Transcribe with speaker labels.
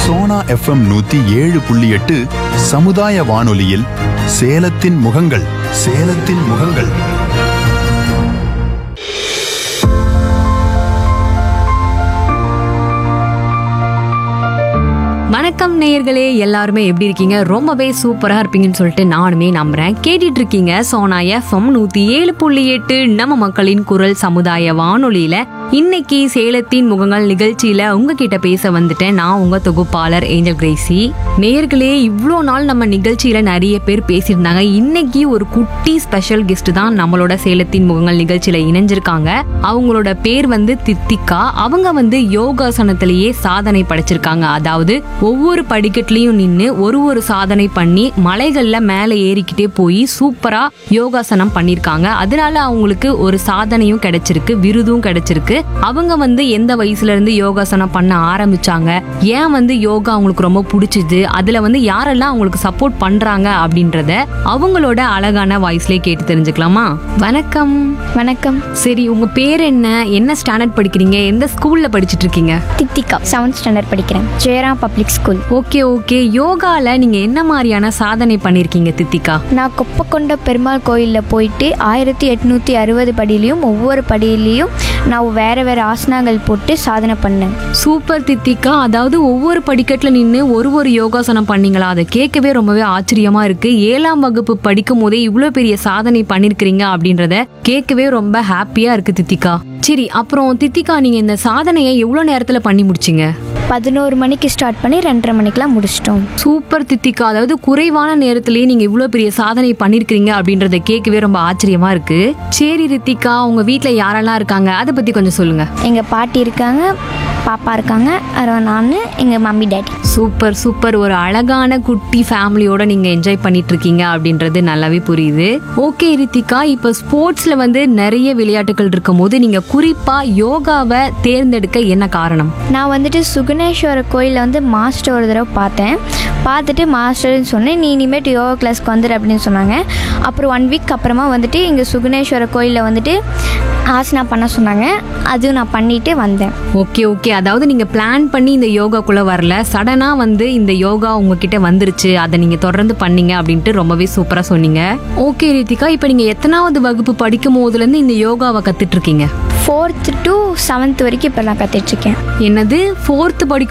Speaker 1: Sona FM நூத்தி ஏழு புள்ளி எட்டு சமுதாய வானொலியில் சேலத்தின் முகங்கள் சேலத்தின் முகங்கள்
Speaker 2: வணக்கம் நேயர்களே எல்லாருமே எப்படி இருக்கீங்க ரொம்பவே சூப்பரா இருப்பீங்கன்னு சொல்லிட்டு நானுமே நம்புறேன் கேட்டுட்டு இருக்கீங்க சோனா எஃப்எம் நூத்தி ஏழு புள்ளி எட்டு நம்ம மக்களின் குரல் சமுதாய வானொலியில இன்னைக்கு சேலத்தின் முகங்கள் நிகழ்ச்சியில உங்ககிட்ட பேச வந்துட்டேன் நான் உங்க தொகுப்பாளர் ஏஞ்சல் கிரேசி நேயர்களே இவ்வளோ நாள் நம்ம நிகழ்ச்சியில நிறைய பேர் பேசியிருந்தாங்க இன்னைக்கு ஒரு குட்டி ஸ்பெஷல் கெஸ்ட் தான் நம்மளோட சேலத்தின் முகங்கள் நிகழ்ச்சியில இணைஞ்சிருக்காங்க அவங்களோட பேர் வந்து தித்திகா அவங்க வந்து யோகாசனத்திலேயே சாதனை படைச்சிருக்காங்க அதாவது ஒவ்வொரு படிக்கட்டுலயும் நின்று ஒரு ஒரு சாதனை பண்ணி மலைகள்ல மேலே ஏறிக்கிட்டே போய் சூப்பரா யோகாசனம் பண்ணிருக்காங்க அதனால அவங்களுக்கு ஒரு சாதனையும் கிடைச்சிருக்கு விருதும் கிடைச்சிருக்கு அவங்க வந்து எந்த வயசுல இருந்து யோகாசனம் பண்ண ஆரம்பிச்சாங்க ஏன் வந்து யோகா அவங்களுக்கு ரொம்ப பிடிச்சது அதுல வந்து யாரெல்லாம் அவங்களுக்கு சப்போர்ட் பண்றாங்க அப்படின்றத அவங்களோட அழகான வாய்ஸ்லயே கேட்டு தெரிஞ்சுக்கலாமா வணக்கம்
Speaker 3: வணக்கம்
Speaker 2: சரி உங்க பேர் என்ன என்ன ஸ்டாண்டர்ட் படிக்கிறீங்க எந்த ஸ்கூல்ல படிச்சிட்டு இருக்கீங்க
Speaker 3: தித்திகா செவன்த் ஸ்டாண்டர்ட் படிக்கிறேன் Jayaram public school
Speaker 2: okay okay யோகால நீங்க என்ன மாதிரியான சாதனை பண்ணிருக்கீங்க தித்திகா
Speaker 3: நான் கொப்பக்கொண்ட பெருமாள் கோயிலில் போயிட்டு ஆயிரத்தி எட்நூற்றி அறுபது படியிலையும் ஒவ்வொரு படியிலையும் நான் வேறு வேறு ஆசனங்கள் போட்டு சாதனை பண்ணேன்
Speaker 2: சூப்பர் தித்திகா அதாவது ஒவ்வொரு படிக்கட்டுல நின்று ஒரு ஒரு யோகாசனம் பண்ணீங்களா அதை கேட்கவே ரொம்பவே ஆச்சரியமா இருக்கு ஏழாம் வகுப்பு படிக்கும் போதே இவ்வளோ பெரிய சாதனை பண்ணிருக்கிறீங்க அப்படின்றத கேட்கவே ரொம்ப ஹாப்பியா இருக்கு தித்திகா சரி அப்புறம் தித்திகா நீங்க இந்த சாதனையை எவ்வளோ நேரத்துல பண்ணி முடிச்சீங்க
Speaker 3: பதினோரு மணிக்கு ஸ்டார்ட் பண்ணி ரெண்டரை மணிக்கெலாம் முடிச்சிட்டோம்
Speaker 2: சூப்பர் தித்திகா அதாவது குறைவான நேரத்திலேயே நீங்க இவ்வளோ பெரிய சாதனை பண்ணிருக்கீங்க அப்படின்றத கேட்கவே ரொம்ப ஆச்சரியமா இருக்கு சரி ரித்திகா உங்க வீட்ல யாரெல்லாம் இருக்காங்க அதை பத்தி கொஞ்சம் சொல்லுங்க
Speaker 3: எங்கள் பாட்டி இருக்காங்க பாப்பா இருக்காங்க அப்புறம் நான் எங்கள் மம்மி டேடி
Speaker 2: சூப்பர் சூப்பர் ஒரு அழகான குட்டி ஃபேமிலியோட நீங்க என்ஜாய் பண்ணிட்டு இருக்கீங்க அப்படின்றது நல்லாவே புரியுது ஓகே ரித்திகா இப்ப ஸ்போர்ட்ஸ்ல வந்து நிறைய விளையாட்டுகள் இருக்கும் போது நீங்க குறிப்பா யோகாவை தேர்ந்தெடுக்க என்ன காரணம்
Speaker 3: நான் வந்துட்டு சுகுணேஸ்வர கோயிலில் வந்து மாஸ்டர் ஒரு தடவை பார்த்தேன் பார்த்துட்டு மாஸ்டர்னு சொன்னேன் நீ இனிமேட்டு யோகா கிளாஸ்க்கு வந்துடு அப்படின்னு சொன்னாங்க அப்புறம் ஒன் வீக் அப்புறமா வந்துட்டு இங்கே சுகுணேஸ்வர கோயிலில் வந்துட்டு ஆசனா பண்ண சொன்னாங்க அதுவும் நான் பண்ணிட்டு வந்தேன்
Speaker 2: ஓகே ஓகே அதாவது நீங்க பிளான் பண்ணி இந்த யோகாக்குள்ள வரல சடனா வந்து இந்த யோகா உங்ககிட்ட வந்துருச்சு அதை நீங்க தொடர்ந்து பண்ணீங்க அப்படின்ட்டு ரொம்பவே சூப்பரா சொன்னீங்க ஓகே ரித்திகா இப்ப நீங்க எத்தனாவது வகுப்பு படிக்கும் போதுல இருந்து இந்த யோகாவை கத்துட்டு இருக்கீங்க
Speaker 3: ஃபோர்த்து டு செவன்த் வரைக்கும் இப்போ நான் கற்றுட்ருக்கேன்
Speaker 2: என்னது ஃபோர்த்து படிக்கும்